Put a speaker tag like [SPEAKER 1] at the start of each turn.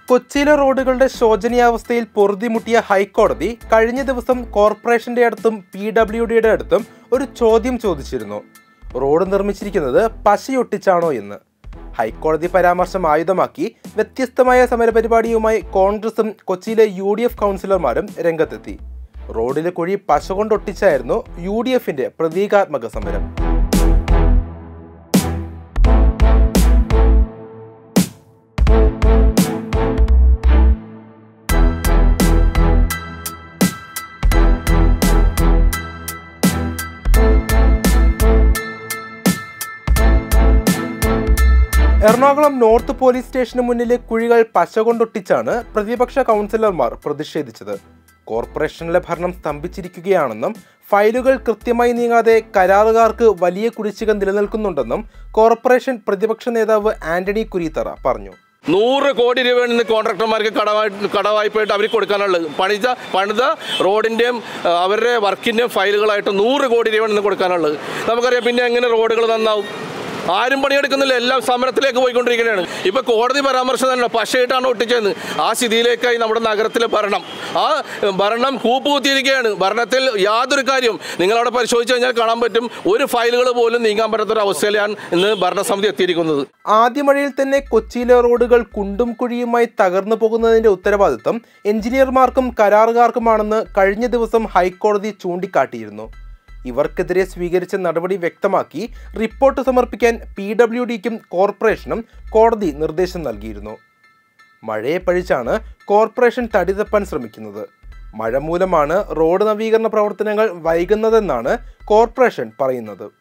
[SPEAKER 1] കൊച്ചിയിലെ റോഡുകളുടെ ശോചനീയാവസ്ഥയിൽ പൊറുതിമുട്ടിയ ഹൈക്കോടതി കഴിഞ്ഞ ദിവസം കോർപ്പറേഷന്റെ അടുത്തും പി ഡബ്ല്യു ഡിയുടെ അടുത്തും ഒരു ചോദ്യം ചോദിച്ചിരുന്നു റോഡ് നിർമ്മിച്ചിരിക്കുന്നത് പശയൊട്ടിച്ചാണോ എന്ന് ഹൈക്കോടതി പരാമർശം ആയുധമാക്കി വ്യത്യസ്തമായ സമരപരിപാടിയുമായി കോൺഗ്രസും കൊച്ചിയിലെ യു ഡി എഫ് കൗൺസിലർമാരും രംഗത്തെത്തി റോഡിലെ കുഴി പശ കൊണ്ടൊട്ടിച്ചായിരുന്നു യു ഡി എഫിന്റെ പ്രതീകാത്മക സമരം എറണാകുളം നോർത്ത് പോലീസ് സ്റ്റേഷന് മുന്നിലെ കുഴികൾ പശ കൊണ്ടൊട്ടിച്ചാണ് പ്രതിപക്ഷ കൗൺസിലർമാർ പ്രതിഷേധിച്ചത് കോർപ്പറേഷനിലെ ഭരണം സ്തംഭിച്ചിരിക്കുകയാണെന്നും ഫയലുകൾ കൃത്യമായി നീങ്ങാതെ കരാറുകാർക്ക് വലിയ കുടിശ്ശിക നിലനിൽക്കുന്നുണ്ടെന്നും കോർപ്പറേഷൻ പ്രതിപക്ഷ നേതാവ് ആന്റണി കുരീത്തറ പറഞ്ഞു
[SPEAKER 2] നൂറ് കോടി രൂപയാണ് ഇന്ന് കോൺട്രാക്ടർമാർക്ക് കടവായിട്ട് കടവായ്പയായിട്ട് അവർ കൊടുക്കാനുള്ളത് പണിത പണിത റോഡിൻ്റെയും ആ, അവരുടെ വർക്കിൻ്റെയും ഫയലുകളായിട്ട് നൂറ് കോടി രൂപയാണ് ഇന്ന് കൊടുക്കാനുള്ളത് നമുക്കറിയാം പിന്നെ എങ്ങനെ റോഡുകൾ നന്നാവും ആരും പണിയെടുക്കുന്നില്ല എല്ലാം സമരത്തിലേക്ക് പോയിക്കൊണ്ടിരിക്കുകയാണ് ഇപ്പൊ കോടതി പരാമർശം തന്നെ പശയിട്ടാണ് ഒട്ടിച്ചതെന്ന് ആ സ്ഥിതിയിലേക്കായി നമ്മുടെ നഗരത്തിലെ ഭരണം ആ ഭരണം കൂപ്പുകുത്തിയിരിക്കുകയാണ് ഭരണത്തിൽ യാതൊരു കാര്യം നിങ്ങളവിടെ പരിശോധിച്ച് കഴിഞ്ഞാൽ കാണാൻ പറ്റും ഒരു ഫയലുകൾ പോലും നീങ്ങാൻ പറ്റാത്തൊരു അവസ്ഥയിലാണ് ഇന്ന് ഭരണസമിതി എത്തിയിരിക്കുന്നത്
[SPEAKER 1] ആദ്യ മഴയിൽ തന്നെ കൊച്ചിയിലെ റോഡുകൾ കുണ്ടും കുഴിയുമായി തകർന്നു പോകുന്നതിന്റെ ഉത്തരവാദിത്തം എഞ്ചിനീയർമാർക്കും കരാറുകാർക്കുമാണെന്ന് കഴിഞ്ഞ ദിവസം ഹൈക്കോടതി ചൂണ്ടിക്കാട്ടിയിരുന്നു ഇവർക്കെതിരെ സ്വീകരിച്ച നടപടി വ്യക്തമാക്കി റിപ്പോർട്ട് സമർപ്പിക്കാൻ പി ഡബ്ല്യു ഡിക്കും കോർപ്പറേഷനും കോടതി നിർദ്ദേശം നൽകിയിരുന്നു മഴയെ പഴിച്ചാണ് കോർപ്പറേഷൻ തടി തപ്പാൻ ശ്രമിക്കുന്നത് മഴ മൂലമാണ് റോഡ് നവീകരണ പ്രവർത്തനങ്ങൾ വൈകുന്നതെന്നാണ് കോർപ്പറേഷൻ പറയുന്നത്